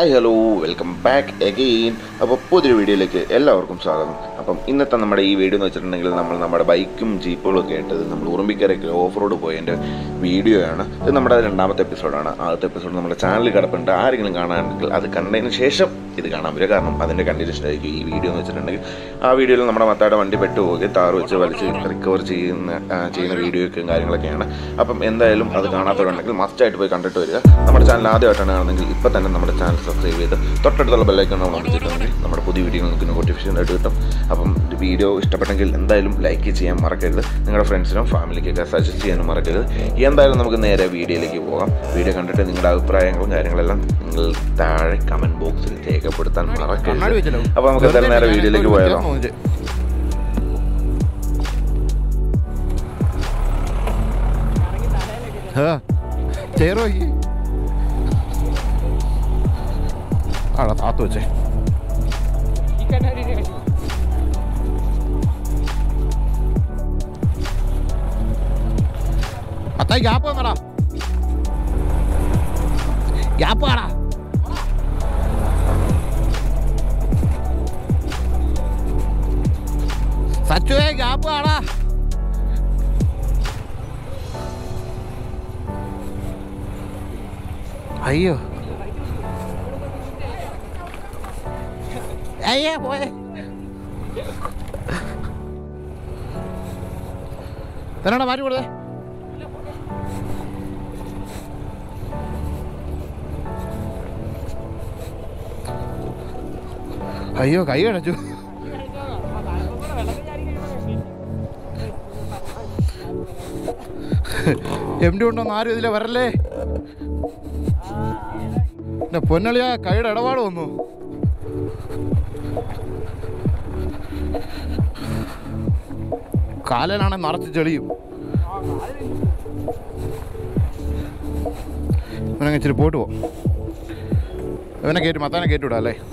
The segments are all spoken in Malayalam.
Hi hello welcome back again അപ്പോൾ പുതിയൊരു വീഡിയോയിലേക്ക് എല്ലാവർക്കും സ്വാഗതം അപ്പം ഇന്നത്തെ നമ്മുടെ ഈ വീഡിയോ എന്ന് വെച്ചിട്ടുണ്ടെങ്കിൽ നമ്മൾ നമ്മുടെ ബൈക്കും ജീപ്പുകളും ഒക്കെ ആയിട്ട് നമ്മൾ ഉറുമ്പിക്കരയ്ക്ക് ഓഫ് റോഡ് പോയതിൻ്റെ വീഡിയോ ആണ് ഇത് നമ്മുടെ രണ്ടാമത്തെ എപ്പിസോഡാണ് ആദ്യത്തെ എപ്പിസോഡ് നമ്മുടെ ചാനലിൽ കിടപ്പുണ്ട് ആരെങ്കിലും കാണാണെങ്കിൽ അത് കണ്ടതിന് ശേഷം ഇത് കാണാൻ പറ്റുക കാരണം അതിൻ്റെ കണ്ടിന്യൂഷൻ ആയിരിക്കും ഈ വീഡിയോ എന്ന് വെച്ചിട്ടുണ്ടെങ്കിൽ ആ വീഡിയോയിൽ നമ്മുടെ മത്താടെ വണ്ടി പെട്ടുപോവുകയും താറ് വെച്ച് വലിച്ച് റിക്കവർ ചെയ്യുന്ന ആ, ചെയ്യുന്ന വീഡിയോയൊക്കെയും കാര്യങ്ങളൊക്കെയാണ് അപ്പം എന്തായാലും അത് കാണാത്തവരുണ്ടെങ്കിൽ മസ്റ്റായിട്ട് പോയി കണ്ടിട്ട് വരിക നമ്മുടെ ചാനൽ ആദ്യമായിട്ടാണ് കാണുന്നെങ്കിൽ ഇപ്പം തന്നെ നമ്മുടെ ചാനൽ സബ്സ്ക്രൈബ് ചെയ്ത് തൊട്ടടുത്തുള്ള ബെല്ലൈക്കൺ നമ്മൾ അമർത്തിയിട്ടുണ്ടെങ്കിൽ നമ്മുടെ പുതിയ വീഡിയോ നിങ്ങൾക്ക് നോട്ടിഫിക്കേഷൻ ആയിട്ട് കിട്ടും അപ്പം വീഡിയോ ഇഷ്ടപ്പെട്ടെങ്കിൽ എന്തായാലും ലൈക്ക് ചെയ്യാൻ മറക്കരുത് നിങ്ങളുടെ ഫ്രണ്ട്സിനും ഫാമിലിക്കൊക്കെ സജസ്റ്റ് ചെയ്യാനും മറക്കരുത് എന്തായാലും നമുക്ക് നേരെ വീഡിയോയിലേക്ക് പോകാം വീഡിയോ കണ്ടിട്ട് നിങ്ങളുടെ അഭിപ്രായങ്ങളും കാര്യങ്ങളെല്ലാം നിങ്ങൾ താഴെ കമൻറ്റ് ബോക്സിൽ രേഖപ്പെടുത്താൻ കണ്ണാടി മറക്കരുത് വെച്ചല്ലോ അപ്പോൾ നമുക്ക് എന്തായാലും നേരെ വീഡിയോയിലേക്ക് പോയാലോ ചെയർ വയ്ക്ക് ആടാ താത്തു വെച്ചേ അത്തായി ഗ്യാപ്പ് വന്നടാ ഗ്യാപ്പ് ആടാ സച്ചുവേ ഗ്യാപ്പ് ആടാ അയ്യോ അയ്യോ പോയെ തന്നെടാ മാറ്റി കൊടുത്തേ അയ്യോ കൈ അടച്ചു എം ഡി ഉണ്ടോന്ന് ആരും ഇതിലെ വരല്ലേ എന്റെ പൊന്നളിയ കൈയുടെ ഇടപാട് വന്നു കാലിലാണെ നിറച്ച് ചെളിയും ഇവനങ്ങ് ഇച്ചിരി പോയിട്ട് പോ ഇവനെ കയറ്റി മത്താനെ കയറ്റി വിടാം അല്ലേ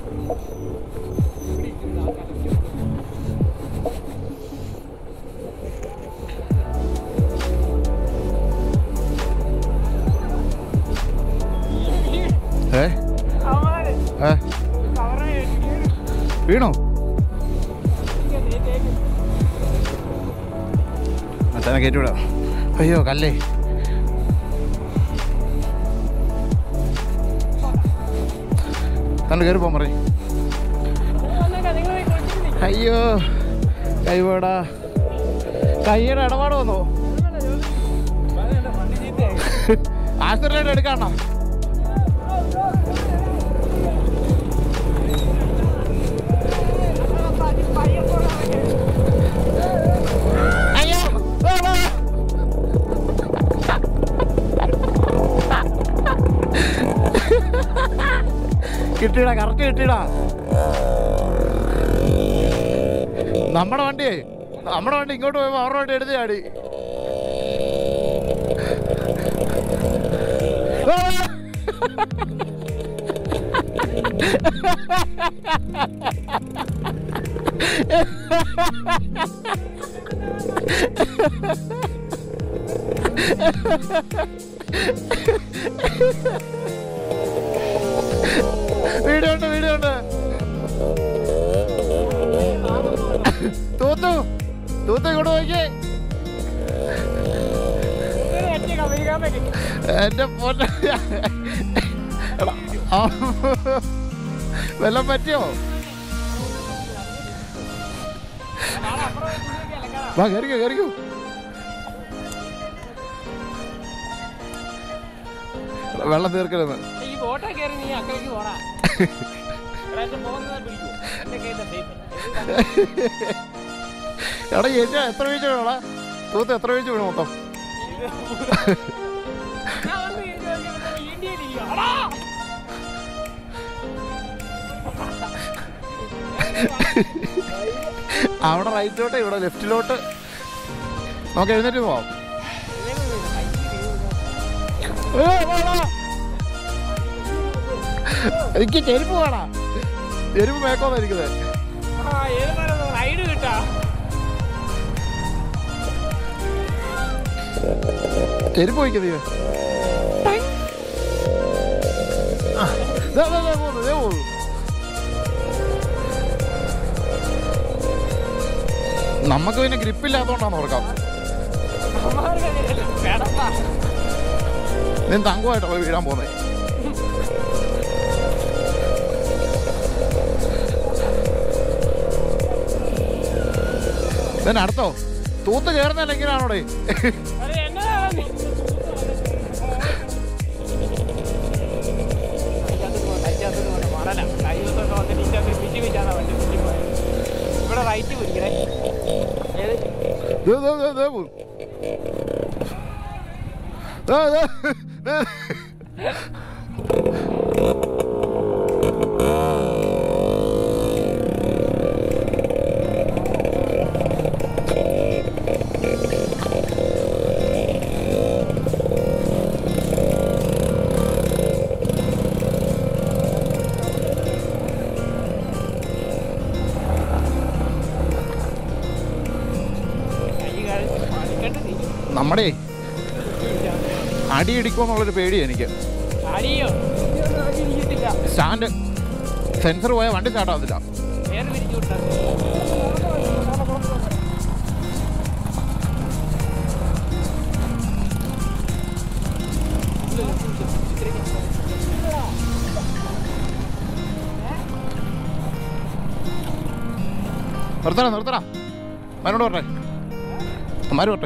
ഏ ഏ വീണോ മച്ചാനെ കയറ്റി വിടാം അയ്യോ കല്ലേ തണ്ട് കയറി പോകാൻ പറയും അയ്യോ കൈവേടാ കൈയുടെ ഇടപാട് വന്നോ ആശുപത്രിയുടെ എടുക്കാണോ അയ്യോ വാ, വാ. കിട്ടിയടാ കറക്റ്റ് കിട്ടിയടാ നമ്മുടെ വണ്ടി നമ്മുടെ വണ്ടി ഇങ്ങോട്ട് പോയപ്പോ അവരുടെ വണ്ടി എടുത്ത് ചാടി വാ, വാ. വീഡിയോ ഉണ്ട് വീഡിയോ ഉണ്ട് തൂത്തു തൂത്തു ഇങ്ങോട്ട് നോക്കിയേ എന്റെ പൊന്ന എടാ, ആ. വല്ലതും പറ്റിയോ വാ കയറിക്കോ കയറിക്കോ എടാ, വെള്ളം തീർക്കലെന്ന് ഈ ബോട്ടെ കയറി നീ അക്കരയ്ക്ക് പോടാ എടാ, എന്റെ പോകുന്നത് പിടിക്കൂ എന്റെ കയ്യിലെ സേഫ് എടാ ചേച്ചി എത്ര വീഴ്ച വീണോടാ തൂത്ത് എത്ര വീഴ്ച വീണു മൊത്തം ഞാൻ വന്ന് കഴിഞ്ഞ് നോക്കിയപ്പോ ഇന്ത്യയിലിരിക്കുക. എടാ! അവിടെ റൈറ്റിലോട്ട് ഇവിടെ ലെഫ്റ്റിലോട്ട് നമുക്ക് എഴുന്നേറ്റ് പോവാം ഏ, വാ, വാ. എനിക്ക് ചെരുപ്പ് വേണ ചെരുപ്പ് മേക്കോന്നായിരിക്കുന്നത് ആ, ഏത് മരം റൈഡ് കിട്ടാ ചെരുപ്പ് വയ്ക്കുന്നത് ദേ, ദേ, ദേ പോകുന്നു ദേ പോകുന്നു നമുക്ക് പിന്നെ ഗ്രിപ്പില്ലാത്തോണ്ടാന്ന് ഓർക്കാം അവന്മാർക്ക് അങ്ങനെയല്ല. കിടന്നാ. ഞാൻ തങ്കമായിട്ടാണ് വീഴാൻ പോകുന്നത് then അടുത്തോ തൂത്ത് കയറുന്നല്ല ഇങ്ങനെയാണോടെ അരെ, എന്നതാ നീ? അതിനകത്ത് പോ, അതിനകത്ത് പോ, മണലാ. കയ്യിലൊക്കെ വന്നിട്ട് ഇതിനകത്ത് പിച്ചി പിച്ചാന്നാ വണ്ടി പിച്ചി പോയത്. ഇവിടെ റൈറ്റ് പിടിക്കണേ ഏത് ദേ, ദേ, ദേ, ദേ പോ. ദേ, ദേ, ദേ. കൈ കാണിച്ച് പണിക്കണ്ട നീ. നമ്മുടെ അടി ഇടിക്കുമെന്നുള്ളൊരു പേടി എനിക്ക് അടിയോ ഇതൊന്നും അടി ഇടിക്കത്തില്ല. സ്റ്റാൻഡ് സെൻസർ പോയ വണ്ടി സ്റ്റാർട്ട് ആവുന്നില്ല വേറെ പിരിച്ചു വിട്ടാ നിർത്തടാ നിർത്തടാ അവനോട് പറഞ്ഞേ അമ്മാര് പറഞ്ഞേ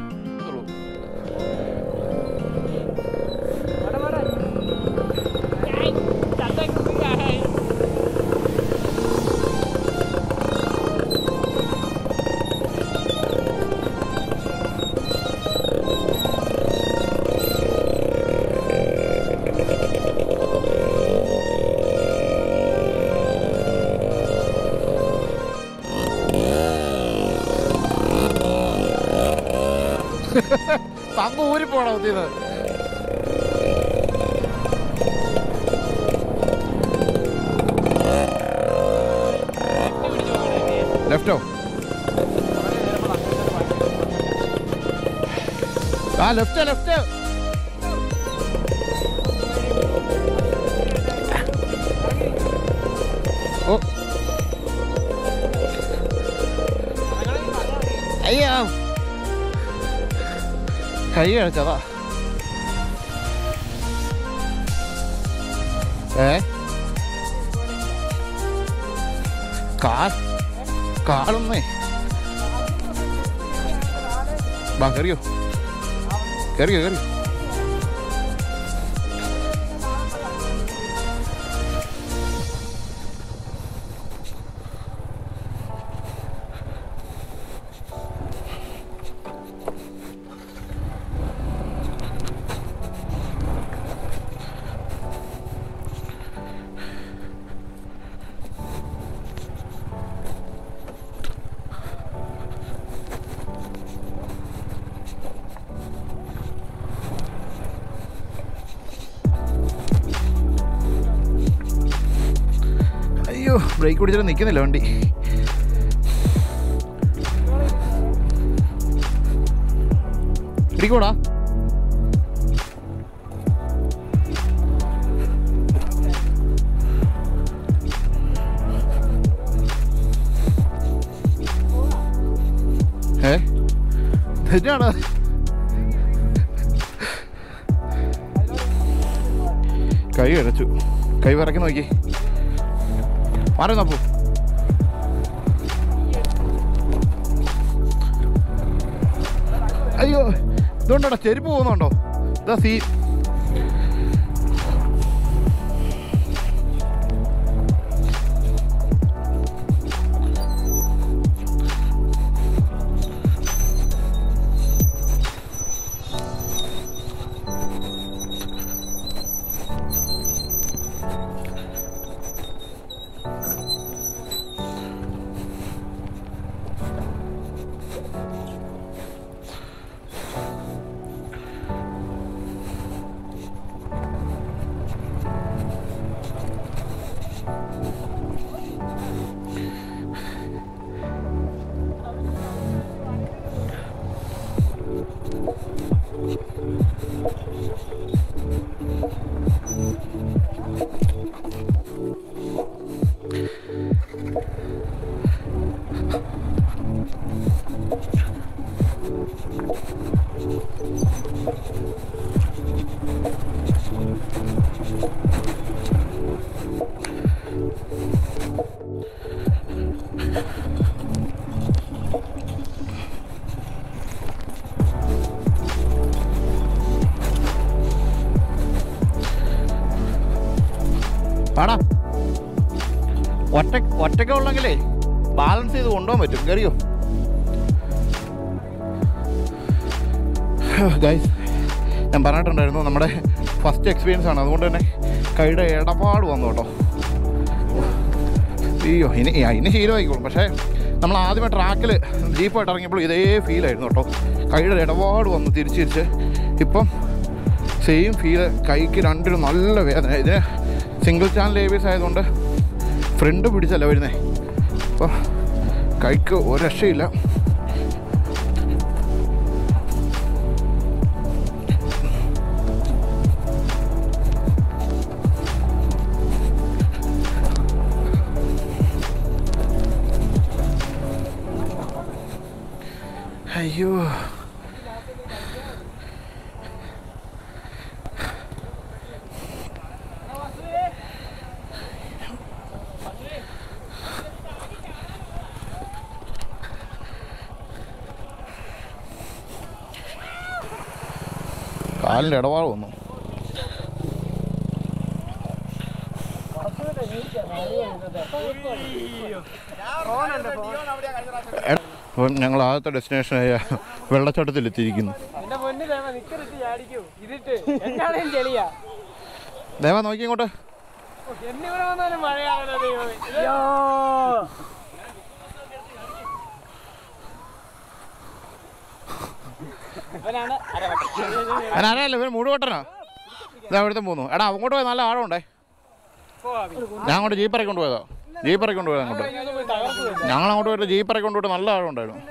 വട വട. ഏയ്, ചന്തക്ക് ഏയ്. തങ്ക ഊരിപ്പോടാ ഇത് പിടിച്ചു നോക്കണേ. ലെഫ്റ്റോ ആ ലെഫ്റ്റ് ലെഫ്റ്റ് ഓ അയ്യോ കൈ കഴിച്ചതാ ഏ കാർ കാറൊന്നേ വാ കയറിയോ കയറിയോ കയറി അയ്യോ ബ്രേക്ക് പിടിച്ചിട്ട് നിൽക്കുന്നില്ല വണ്ടി പിടിക്കൂടാ ഏ തെറ്റാണ് കൈ അടച്ചു കൈ വിറക്കി നോക്കി മാറി നോക്കൂ അയ്യോ ഇതുകൊണ്ടോടാ ചെരുപ്പ് പോകുന്നുണ്ടോ ഇതാ സീ ഒറ്റ ഒറ്റയ്ക്ക് ഉള്ളെങ്കിലേ ബാലൻസ് ചെയ്ത് കൊണ്ടുപോകാൻ പറ്റും കയറിയോ ഗൈസ് ഞാൻ പറഞ്ഞിട്ടുണ്ടായിരുന്നു നമ്മുടെ ഫസ്റ്റ് എക്സ്പീരിയൻസ് ആണ് അതുകൊണ്ട് തന്നെ കൈയുടെ ഇടപാട് വന്നു കേട്ടോ അയ്യോ ഇനി ആ, ഇനി ശീലമായിക്കോളും പക്ഷേ നമ്മൾ ആദ്യമേ ട്രാക്കിൽ ജീപ്പായിട്ട് ഇറങ്ങിയപ്പോൾ ഇതേ ഫീലായിരുന്നു കേട്ടോ കൈയുടെ ഇടപാട് വന്നു തിരിച്ച് തിരിച്ച് ഇപ്പം സെയിം ഫീല് കൈക്ക് രണ്ടിനും നല്ല വേദന ഇതിന് സിംഗിൾ ചാനൽ ഏവിയസ് ആയതുകൊണ്ട് ഫ്രണ്ട് പിടിച്ചല്ല വരുന്നേ അപ്പോൾ കൈക്ക് ഒരു രക്ഷയില്ല അയ്യോ കാലിൻ്റെ ഇടപാട് വന്നു അപ്പം ഞങ്ങൾ ആദ്യത്തെ ഡെസ്റ്റിനേഷനായ വെള്ളച്ചാട്ടത്തിൽ എത്തിയിരിക്കുന്നു എന്റെ പൊന്നു ദേവ നിക്കറിട്ട് ചാടിക്കൂ ഇതിട്ട് എന്നാണേലും ചെളിയാ ദേവ നോക്കി ഇങ്ങോട്ട് എന്നിവിടെ വന്നാലും മഴയാണല്ലോ ദൈവമേ അയ്യോ ഇവനാണ് അരവട്ടം അതിനറിയാലോ ഇവർ മൂടുവട്ടനാ ഇതാ അവിടുത്തെ പോന്നു എടാ അങ്ങോട്ട് പോയി നല്ല ആഴമുണ്ടേ ഞാൻ അങ്ങോട്ട് ജീപ്പറ കൊണ്ടുപോയതാ ജീപ്പറ കൊണ്ടുപോയത് അങ്ങോട്ട് ഞങ്ങൾ അങ്ങോട്ട് പോയിട്ട് ജീപ്പറ കൊണ്ടുപോയിട്ട് നല്ല ആഴമുണ്ടായിരുന്നു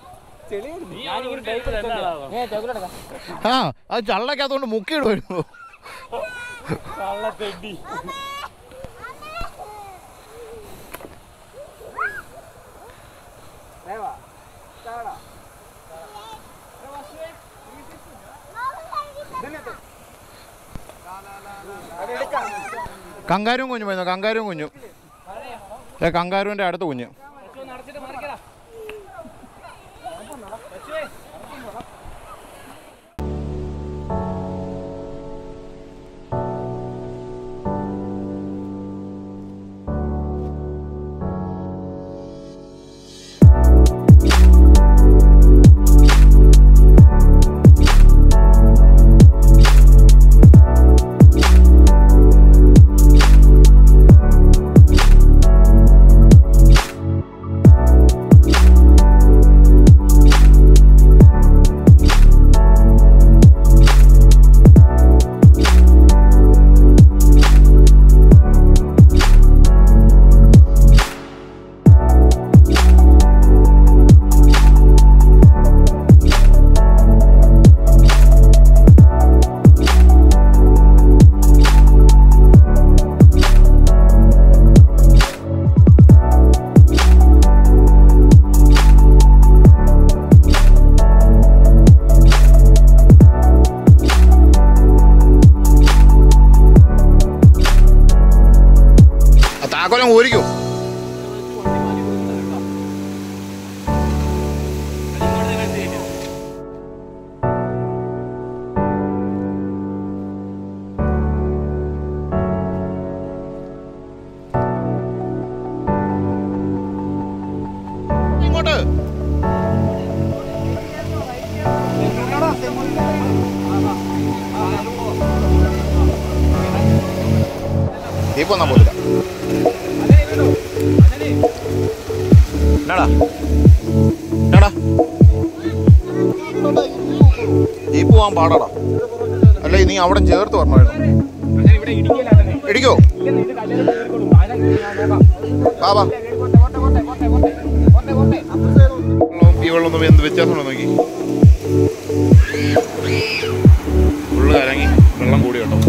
ആ അത് ചള്ളക്കകത്തോണ്ട് മുക്കിയിടുമായിരുന്നു കങ്കാരും കുഞ്ഞു പോയിരുന്നു കങ്കാരും കുഞ്ഞു ഏ കങ്കാരുവിൻ്റെ അടുത്ത കുഞ്ഞ് ആ താക്കോലം ഊരിക്കും ഇങ്ങോട്ട് നീ പോന്നാ പോലില്ല എന്നാടാ എന്നാടാ ജീപ്പ് പോകാൻ പാടാടാ അല്ല നീ അവിടെ ചേർത്ത് പറഞ്ഞായിരുന്നു ഇടിക്കോ വാ വാ വെള്ളവും ഈ വെള്ളവും തമ്മിൽ എന്ത് വ്യത്യാസമുണ്ടോ നോക്കി ഫുള്ള് കലങ്ങി വെള്ളം കൂടി കേട്ടോ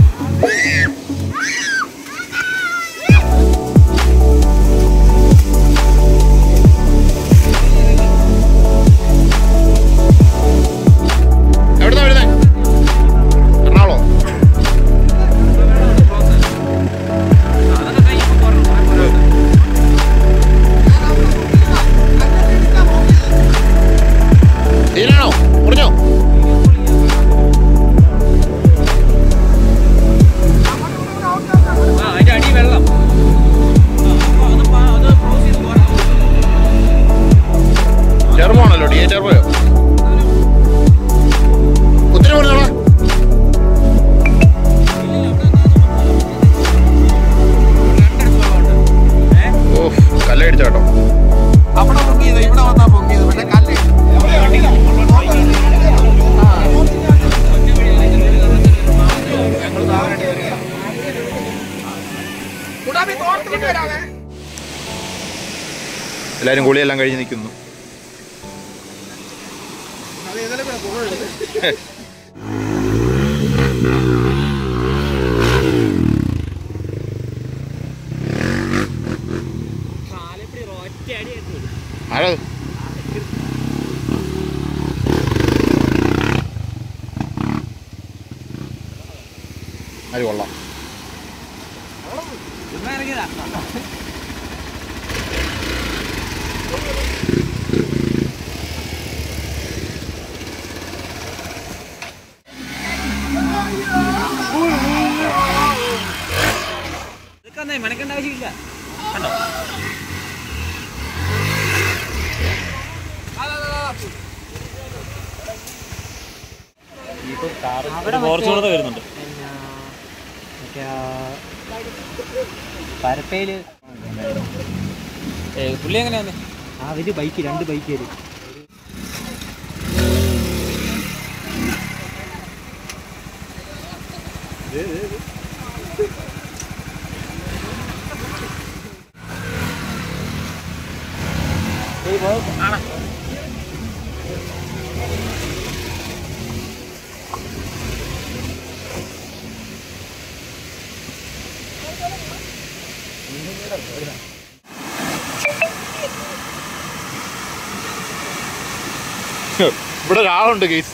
എവിടുന്നാ വരുന്നേ എറണാകുളം ഇതിനാണോ മുറിഞ്ഞോ എല്ലാവരും കുളിയെല്ലാം കഴിഞ്ഞ് നിൽക്കുന്നു ആരത് അത് കൊള്ളാം മെനക്കേണ്ട ആവശ്യമില്ല കുറച്ചുകൂടെ വരുന്നുണ്ട് പരപ്പയില് പുള്ളി എങ്ങനെയാന്ന് അവര് ബൈക്ക് രണ്ട് ബൈക്ക് വരും ഇവിടെ ഒരാളുണ്ട് കേസ്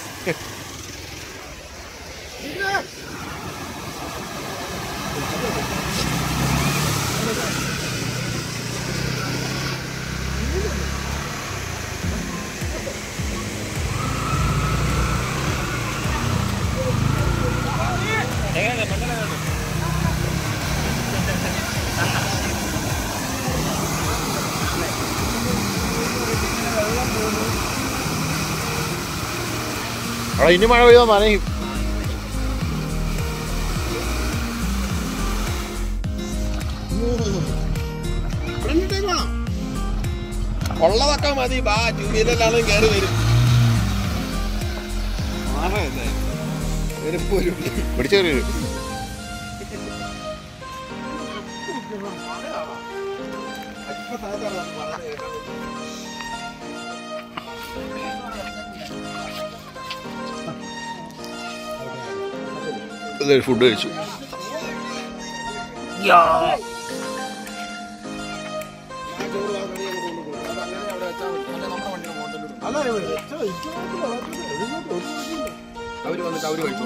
അവിടെ ഇനി മഴ പെയ്താൽ നനയും ഉള്ളതൊക്കെ മതി ബാ ടൂ വീലറിലാണ് കയറി വരും പിടിച്ചു കയറി വരും ഫുഡ് കഴിച്ചു അവര് വന്നിട്ട് അവര് കഴിച്ചു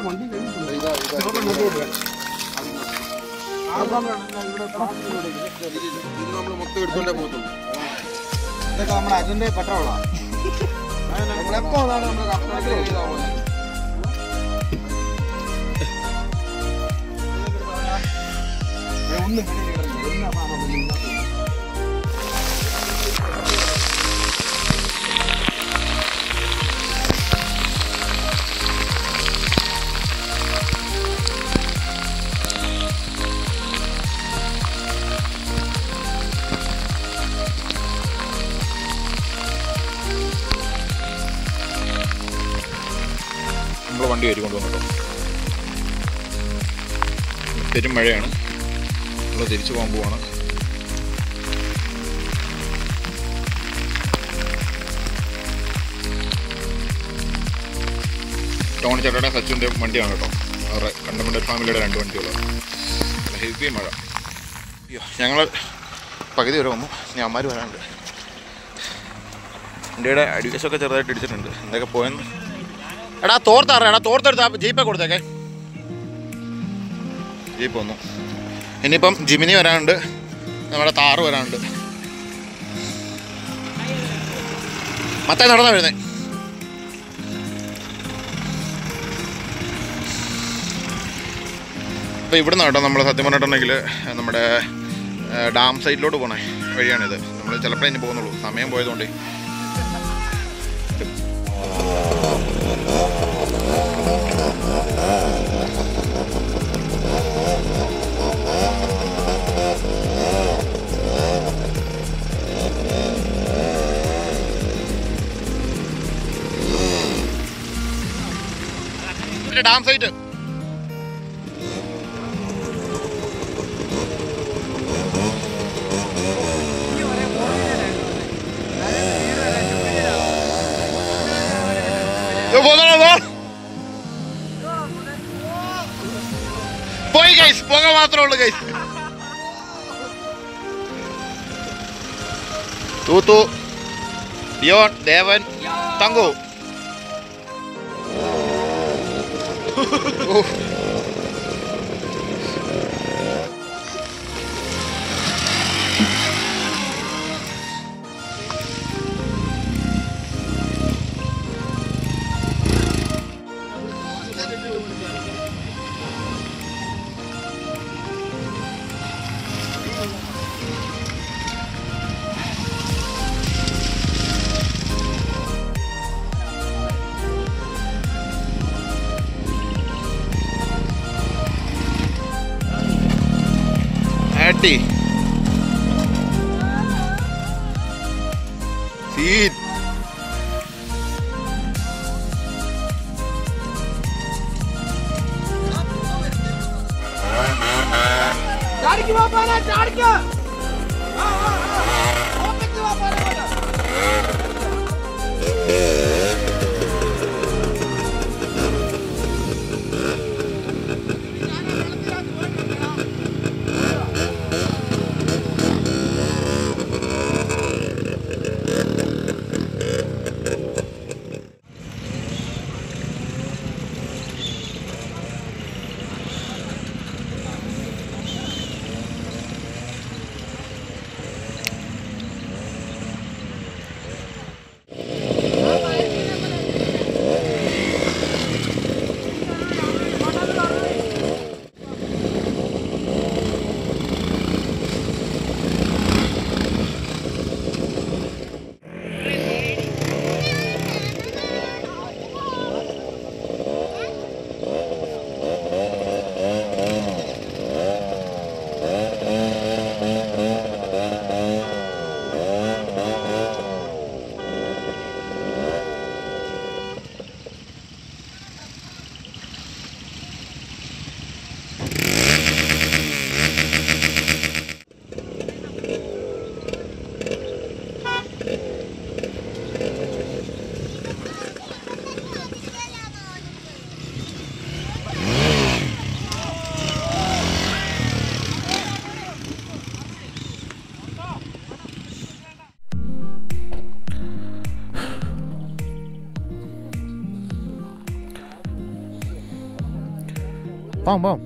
ഇത് നമ്മൾ മൊത്തം എടുത്തോണ്ടേ പോകത്തുള്ളൂ ഇതൊക്കെ നമ്മുടെ അജന്റെ പെട്രോളാ നമ്മളെപ്പോ അതാണ് നമ്മൾ കർണാടകയിൽ ചെയ്താൽ പോലെ ഒന്നും നമ്മൾ വണ്ടി കയറി കൊണ്ടുവന്നു പെരും മഴയാണ് നമ്മൾ തിരിച്ചു പോകാൻ പോവാണ് ടോണി ചേട്ടയുടെ സച്ചിൻ്റെ വണ്ടിയാണ് കേട്ടോ അവരുടെ കണ്ടമണ്ട ഫാമിലിയുടെ രണ്ട് വണ്ടികളാണ് ഹെവി മഴ അയ്യോ ഞങ്ങൾ പകുതി വരെ വന്നു ഇനി അമ്മമാർ വരാനുണ്ട് വണ്ടിയുടെ അടിവശമൊക്കെ ചെറുതായിട്ട് ഇടിച്ചിട്ടുണ്ട് എന്തൊക്കെ പോയെന്ന് എടാ തോർത്താറ എടാ തോർത്തെടുത്ത് ആ ജീപ്പേ കൊടുത്തേക്കെ ജീപ്പ് വന്നു ഇനിയിപ്പം ജിമിനി വരാനുണ്ട് നമ്മുടെ താറ് വരാനുണ്ട് മത്തേ നടന്നാ വരുന്നേ അപ്പോൾ ഇവിടുന്ന് കേട്ടോ നമ്മൾ സത്യം പറഞ്ഞിട്ടുണ്ടെങ്കിൽ നമ്മുടെ ഏഹ്, ഡാം സൈഡിലോട്ട് പോണേ വഴിയാണിത് നമ്മൾ ചിലപ്പോഴേ ഇനി പോകുന്നുള്ളൂ സമയം പോയതുകൊണ്ടേ ഡാം സൈറ്റ് പോകണോ പോയി ഗൈസ് പോക മാത്രമേ ഉള്ളൂ ഗൈസ് തൂത്തു ലിയോൺ ദേവൻ തങ്കു ഓ. അടി സീൻ ചാടിക്ക് പാപ്പാനെ ചാടിക്ക് ആ, ആ, ആ. ഓപ്പിക്ക് പാപ്പാനെ വേണ്ട. പോം പോം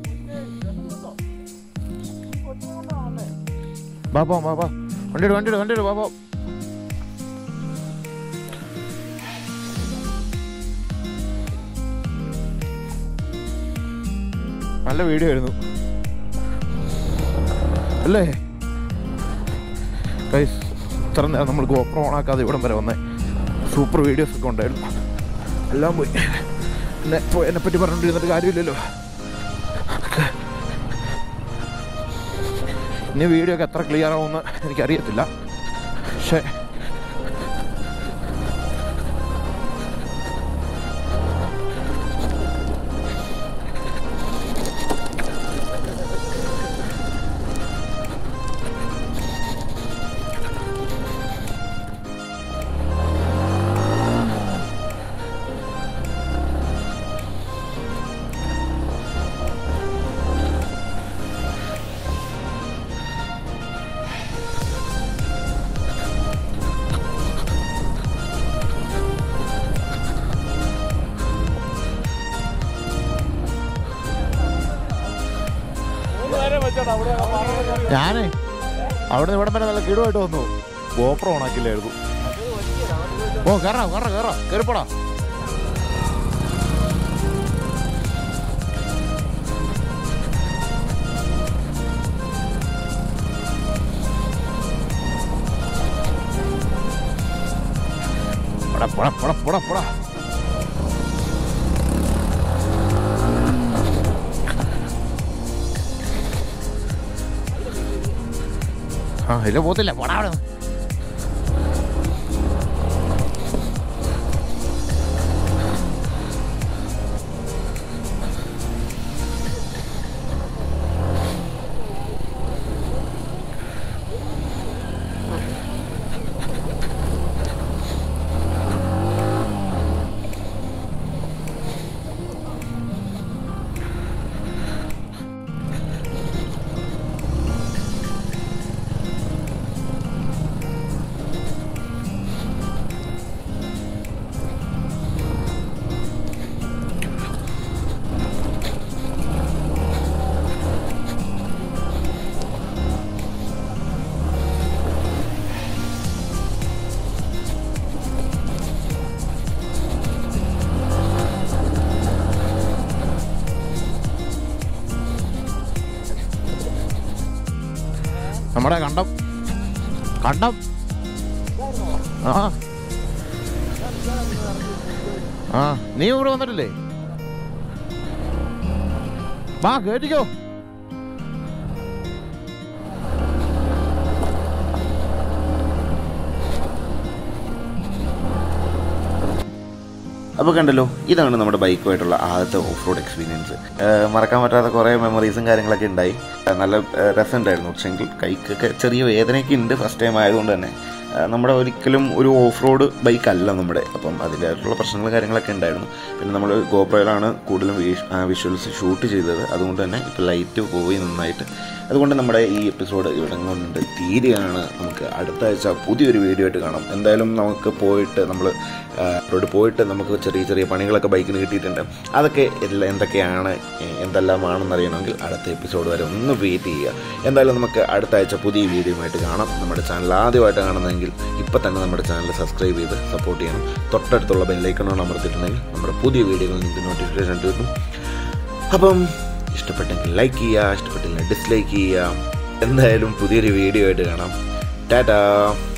വാ പോം വാ വാ വണ്ടി വണ്ടി വണ്ടി വാ പോ നല്ല വീഡിയോ ആയിരുന്നു അല്ലേ കൈസ് ഇത്ര നേരം നമ്മൾ ഗോപ്രോ ഓണാക്കാതെ ഇവിടം വരെ വന്നേ സൂപ്പർ വീഡിയോസ് ഒക്കെ ഉണ്ടായിരുന്നു എല്ലാം പോയി എന്നെ പോയി എന്നെ പറ്റി പറഞ്ഞിട്ടിരുന്നിട്ട് കാര്യമില്ലല്ലോ ഇനി വീഡിയോ ഒക്കെ എത്ര ക്ലിയർ ആവുമെന്ന് എനിക്കറിയത്തില്ല പക്ഷേ മൂന്ന് നേരം വെച്ചോട്ടോ അവിടെ പറഞ്ഞു ഞാനേ അവിടെ നിന്ന് ഇവിടം വരെ നല്ല കിടുവായിട്ട് വന്നു ഗോപ്രോ ഓണാക്കില്ലായിരുന്നു ഓ കയറാം കയറാം കയറാം കയറിപ്പോടാ പോടാ പോടാ പോടാ പോടാ പോടാ ആ ഇല്ല പോത്തില്ല പോടാ അവിടെ നിന്ന്. നമ്മുടെ കണ്ടം കണ്ടം ആ ആ നീ ഇവിടെ വന്നിട്ടില്ലേ വാ കേട്ടിക്കോ അപ്പോൾ കണ്ടല്ലോ ഇതാണ് നമ്മുടെ ബൈക്കുമായിട്ടുള്ള ആദ്യത്തെ ഓഫ് റോഡ് എക്സ്പീരിയൻസ് മറക്കാൻ പറ്റാത്ത കുറേ മെമ്മറീസും കാര്യങ്ങളൊക്കെ ഉണ്ടായി ഏഹ് നല്ല ഏഹ് രസമുണ്ടായിരുന്നു പക്ഷേങ്കിൽ കൈക്കൊക്കെ ചെറിയ വേദനയൊക്കെ ഉണ്ട് ഫസ്റ്റ് ടൈം ആയതുകൊണ്ട് തന്നെ ഏഹ് നമ്മുടെ ഒരിക്കലും ഒരു ഓഫ് റോഡ് ബൈക്ക് അല്ല നമ്മുടെ അപ്പം അതിൻ്റെതായിട്ടുള്ള പ്രശ്നങ്ങൾ കാര്യങ്ങളൊക്കെ ഉണ്ടായിരുന്നു പിന്നെ നമ്മൾ ഗോപ്രോയിലാണ് കൂടുതലും വിഷ്വൽസ് ഷൂട്ട് ചെയ്തത് അതുകൊണ്ട് തന്നെ ഇപ്പോൾ ലൈറ്റ് പോയി നന്നായിട്ട് അതുകൊണ്ട് നമ്മുടെ ഈ എപ്പിസോഡ് ഇവിടെ കൊണ്ട് തീരുകയാണ് നമുക്ക് അടുത്ത ആഴ്ച പുതിയൊരു വീഡിയോ ആയിട്ട് കാണാം എന്തായാലും നമുക്ക് പോയിട്ട് നമ്മൾ റോഡ് പോയിട്ട് നമുക്ക് ചെറിയ ചെറിയ പണികളൊക്കെ ബൈക്കിന് കിട്ടിയിട്ടുണ്ട് അതൊക്കെ എല്ലാം എന്തൊക്കെയാണ് ഏഹ് എന്തെല്ലാമാണെന്ന് അറിയണമെങ്കിൽ അടുത്ത എപ്പിസോഡ് വരെ ഒന്ന് വെയിറ്റ് ചെയ്യുക എന്തായാലും നമുക്ക് അടുത്ത ആഴ്ച പുതിയ വീഡിയോയുമായിട്ട് കാണാം നമ്മുടെ ചാനൽ ആദ്യമായിട്ട് കാണുന്നതെങ്കിൽ ഇപ്പം തന്നെ നമ്മുടെ ചാനൽ സബ്സ്ക്രൈബ് ചെയ്ത് സപ്പോർട്ട് ചെയ്യണം തൊട്ടടുത്തുള്ള ബെല്ലൈക്കണോട് അമർത്തിയിട്ടുണ്ടെങ്കിൽ നമ്മുടെ പുതിയ വീഡിയോകൾ നിങ്ങൾക്ക് നോട്ടിഫിക്കേഷൻ കിട്ടും അപ്പം ഇഷ്ടപ്പെട്ടെങ്കിൽ ലൈക്ക് ചെയ്യുക ഇഷ്ടപ്പെട്ടില്ല ഡിസ്ലൈക്ക് ചെയ്യുക എന്തായാലും പുതിയൊരു വീഡിയോ ആയിട്ട് കാണാം ടാറ്റാ